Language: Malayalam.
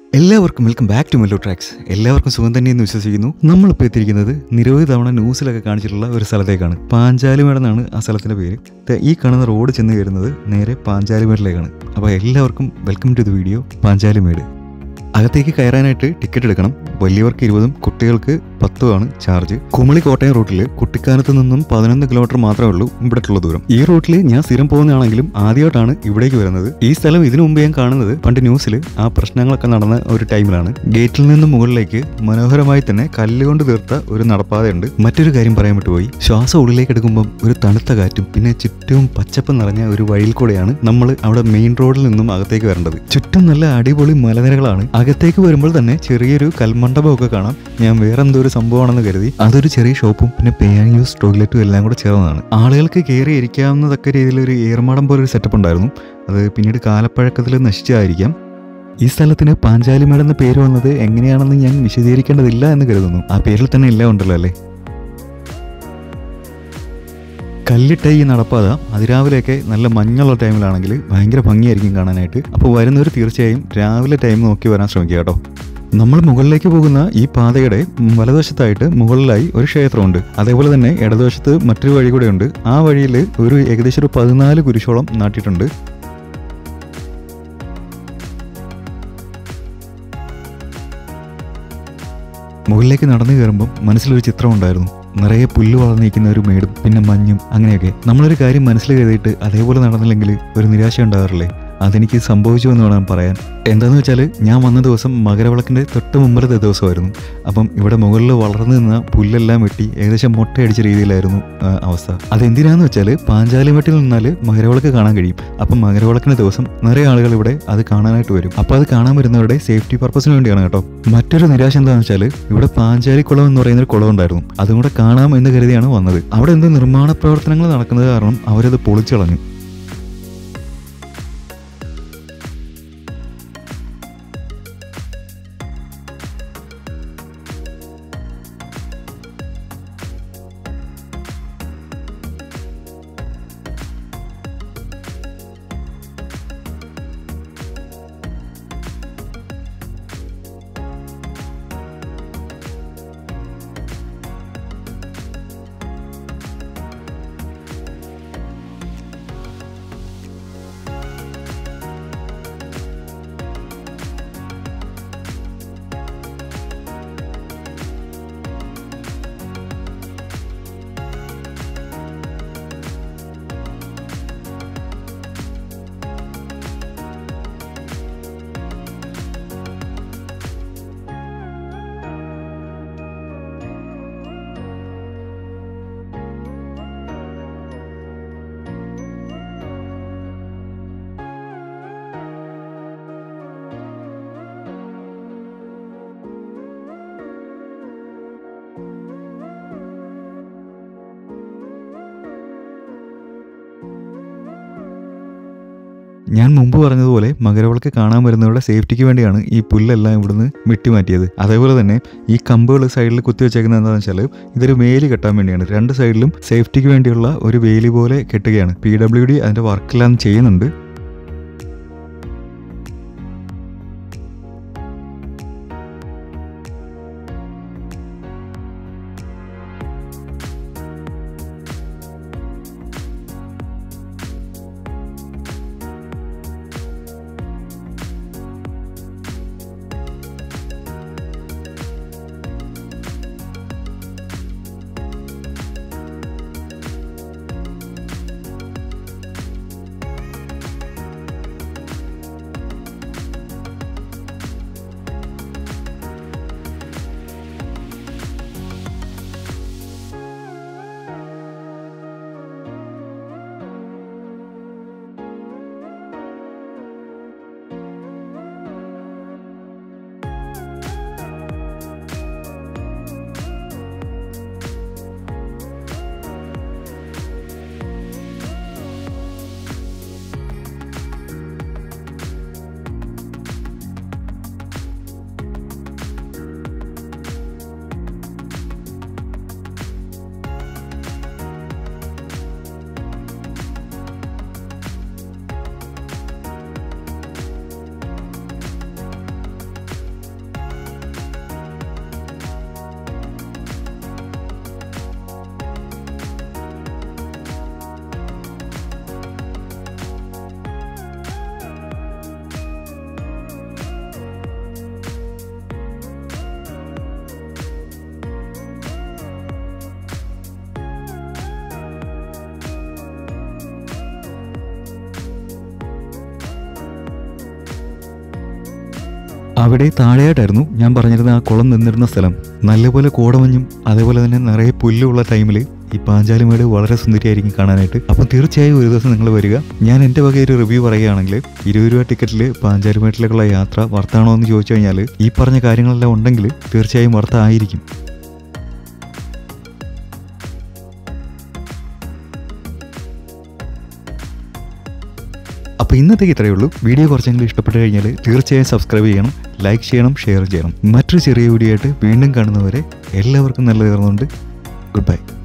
എല്ലാവർക്കും welcome back to Mello Tracks എല്ലാവർക്കും സുഖം തന്നെയെന്ന് വിശ്വസിക്കുന്നു നമ്മളിപ്പോൾ എത്തിയിരിക്കുന്നത് നിരവധി തവണ ന്യൂസിലൊക്കെ കാണിച്ചിട്ടുള്ള ഒരു സ്ഥലത്തേക്കാണ് പാഞ്ചാലിമേട് എന്നാണ് ആ സ്ഥലത്തിൻ്റെ പേര് ദേ ഈ കാണുന്ന റോഡ് ചെന്ന് കയറുന്നത് നേരെ പാഞ്ചാലിമേടിലേക്കാണ് അപ്പോൾ എല്ലാവർക്കും welcome to the video Panchalimedu അകത്തേക്ക് കയറാനായിട്ട് ടിക്കറ്റ് എടുക്കണം വലിയവർക്ക് ഇരുപതും കുട്ടികൾക്ക് പത്തുമാണ് ചാർജ് കുമളി കോട്ടയം റൂട്ടിൽ കുട്ടിക്കാനത്ത് നിന്നും പതിനൊന്ന് കിലോമീറ്റർ മാത്രമേ ഉള്ളൂ ഇവിടേക്കുള്ള ദൂരം ഈ റൂട്ടിൽ ഞാൻ സ്ഥിരം പോകുന്നതാണെങ്കിലും ആദ്യമായിട്ടാണ് ഇവിടേക്ക് വരുന്നത് ഈ സ്ഥലം ഇതിനു മുമ്പ് ഞാൻ കാണുന്നത് പണ്ട് ന്യൂസിൽ ആ പ്രശ്നങ്ങളൊക്കെ നടന്ന ഒരു ടൈമിലാണ് ഗേറ്റിൽ നിന്ന് മുകളിലേക്ക് മനോഹരമായി തന്നെ കല്ലുകൊണ്ട് തീർത്ത ഒരു നടപ്പാതയുണ്ട് മറ്റൊരു കാര്യം പറയാൻ വിട്ടുപോയി ശ്വാസം ഉള്ളിലേക്ക് എടുക്കുമ്പോൾ ഒരു തണുത്ത കാറ്റും പിന്നെ ചുറ്റും പച്ചപ്പ് നിറഞ്ഞ ഒരു വഴിയിൽ കൂടെയാണ് നമ്മൾ അവിടെ മെയിൻ റോഡിൽ നിന്നും അകത്തേക്ക് വരേണ്ടത് ചുറ്റും നല്ല അടിപൊളി മലനിരകളാണ് അകത്തേക്ക് വരുമ്പോൾ തന്നെ ചെറിയൊരു കൽമണ്ഡപമൊക്കെ കാണാം ഞാൻ വേറെ എന്തോ ഒരു സംഭവമാണെന്ന് കരുതി അതൊരു ചെറിയ ഷോപ്പും പിന്നെ പേ ആൻഡ് യൂസ് ടോയ്ലറ്റും എല്ലാം കൂടെ ചേർന്നതാണ് ആളുകൾക്ക് കയറി ഇരിക്കാവുന്നതൊക്കെ രീതിയിൽ ഒരു ഏർമാടം പോലെ ഒരു സെറ്റപ്പ് ഉണ്ടായിരുന്നു അത് പിന്നീട് കാലപ്പഴക്കത്തിൽ നശിച്ചതായിരിക്കാം ഈ സ്ഥലത്തിന് പാഞ്ചാലിമേട് എന്ന പേര് വന്നത് എങ്ങനെയാണെന്ന് ഞാൻ വിശദീകരിക്കേണ്ടതില്ല എന്ന് കരുതുന്നു ആ പേരിൽ തന്നെ എല്ലാം ഉണ്ടല്ലോ അല്ലേ കല്ലിട്ട ഈ നടപ്പാത അതിരാവിലെയൊക്കെ നല്ല മഞ്ഞുള്ള ടൈമിലാണെങ്കിൽ ഭയങ്കര ഭംഗിയായിരിക്കും കാണാനായിട്ട് അപ്പോൾ വരുന്നവർ തീർച്ചയായും രാവിലെ ടൈം നോക്കി വരാൻ ശ്രമിക്കുക കേട്ടോ നമ്മൾ മുകളിലേക്ക് പോകുന്ന ഈ പാതയുടെ വലതുവശത്തായിട്ട് മുകളിലായി ഒരു ക്ഷേത്രമുണ്ട് അതേപോലെ തന്നെ ഇടതുവശത്ത് മറ്റൊരു വഴി കൂടെ ഉണ്ട് ആ വഴിയിൽ ഒരു ഏകദേശം ഒരു പതിനാല് കുരിശോളം നാട്ടിയിട്ടുണ്ട് മുകളിലേക്ക് നടന്നു കയറുമ്പോൾ മനസ്സിലൊരു ചിത്രം ഉണ്ടായിരുന്നു നിറയെ പുല്ല് വളർന്നിരിക്കുന്ന ഒരു മേടും പിന്നെ മഞ്ഞും അങ്ങനെയൊക്കെ നമ്മളൊരു കാര്യം മനസ്സിൽ കരുതിയിട്ട് അതേപോലെ നടന്നില്ലെങ്കിൽ ഒരു നിരാശ ഉണ്ടാകാറില്ലേ അതെനിക്ക് സംഭവിച്ചു എന്ന് വേണം പറയാൻ എന്താന്ന് വെച്ചാൽ ഞാൻ വന്ന ദിവസം മകരവിളക്കിൻ്റെ തൊട്ട് മുമ്പത്തെ ദിവസമായിരുന്നു അപ്പം ഇവിടെ മുകളിൽ വളർന്നു നിന്ന പുല്ലെല്ലാം വെട്ടി ഏകദേശം മുട്ടയടിച്ച രീതിയിലായിരുന്നു ആ, അവസ്ഥ അതെന്തിനാന്ന് വെച്ചാൽ പാഞ്ചാലിമട്ടിൽ നിന്നാൽ മകരവിളക്ക് കാണാൻ കഴിയും അപ്പം മകരവിളക്കിൻ്റെ ദിവസം നിറയെ ആളുകൾ ഇവിടെ അത് കാണാനായിട്ട് വരും അപ്പോൾ അത് കാണാൻ വരുന്നവരുടെ സേഫ്റ്റി പർപ്പസിന് വേണ്ടിയാണ് കേട്ടോ മറ്റൊരു നിരാശ എന്താണെന്ന് വെച്ചാൽ ഇവിടെ പാഞ്ചാലിക്കുളം എന്ന് പറയുന്ന ഒരു കുളം ഉണ്ടായിരുന്നു അതും കൂടെ കാണാം എന്ന് കരുതിയാണ് വന്നത് അവിടെ എന്തോ നിർമ്മാണ പ്രവർത്തനങ്ങൾ നടക്കുന്നത് കാരണം അവരത് പൊളിച്ചു കളഞ്ഞു ഞാൻ മുമ്പ് പറഞ്ഞതുപോലെ മകരവിളക്ക് കാണാൻ വരുന്നവരുടെ സേഫ്റ്റിക്ക് വേണ്ടിയാണ് ഈ പുല്ലെല്ലാം ഇവിടുന്ന് വെട്ടിമാറ്റിയത് അതേപോലെ തന്നെ ഈ കമ്പുകൾ സൈഡിൽ കുത്തി വെച്ചേക്കുന്നത് എന്താണെന്ന് വെച്ചാൽ ഇതൊരു വേലി കെട്ടാൻ വേണ്ടിയാണ് രണ്ട് സൈഡിലും സേഫ്റ്റിക്ക് വേണ്ടിയുള്ള ഒരു വേലി പോലെ കെട്ടുകയാണ് പി ഡബ്ല്യു ഡി അതിൻ്റെ വർക്കെല്ലാം ചെയ്യുന്നുണ്ട് അവിടെ താഴെയായിട്ടായിരുന്നു ഞാൻ പറഞ്ഞിരുന്ന ആ കുളം നിന്നിരുന്ന സ്ഥലം നല്ലപോലെ കോടമഞ്ഞും അതേപോലെ തന്നെ നിറയെ പുല്ലുള്ള ടൈമിൽ ഈ പാഞ്ചാലിമേട് വളരെ സുന്ദരിയായിരിക്കും കാണാനായിട്ട് അപ്പം തീർച്ചയായും ഒരു ദിവസം നിങ്ങൾ വരിക ഞാൻ എൻ്റെ വക ഒരു റിവ്യൂ പറയുകയാണെങ്കിൽ ഇരുപത് രൂപ ടിക്കറ്റിൽ പാഞ്ചാലിമേട്ടിലേക്കുള്ള യാത്ര വർത്താണോ എന്ന് ചോദിച്ചു കഴിഞ്ഞാൽ ഈ പറഞ്ഞ കാര്യങ്ങളെല്ലാം ഉണ്ടെങ്കിൽ തീർച്ചയായും വർത്തായിരിക്കും അപ്പോൾ ഇന്നത്തേക്ക് ഇത്രയേ ഉള്ളൂ വീഡിയോ കുറച്ചെങ്കിലും ഇഷ്ടപ്പെട്ട് കഴിഞ്ഞാൽ തീർച്ചയായും സബ്സ്ക്രൈബ് ചെയ്യണം ലൈക്ക് ചെയ്യണം ഷെയർ ചെയ്യണം മറ്റൊരു ചെറിയ വീഡിയോ ആയിട്ട് വീണ്ടും കാണുന്നവരെ എല്ലാവർക്കും നല്ല തീർന്നുകൊണ്ട് ഗുഡ് ബൈ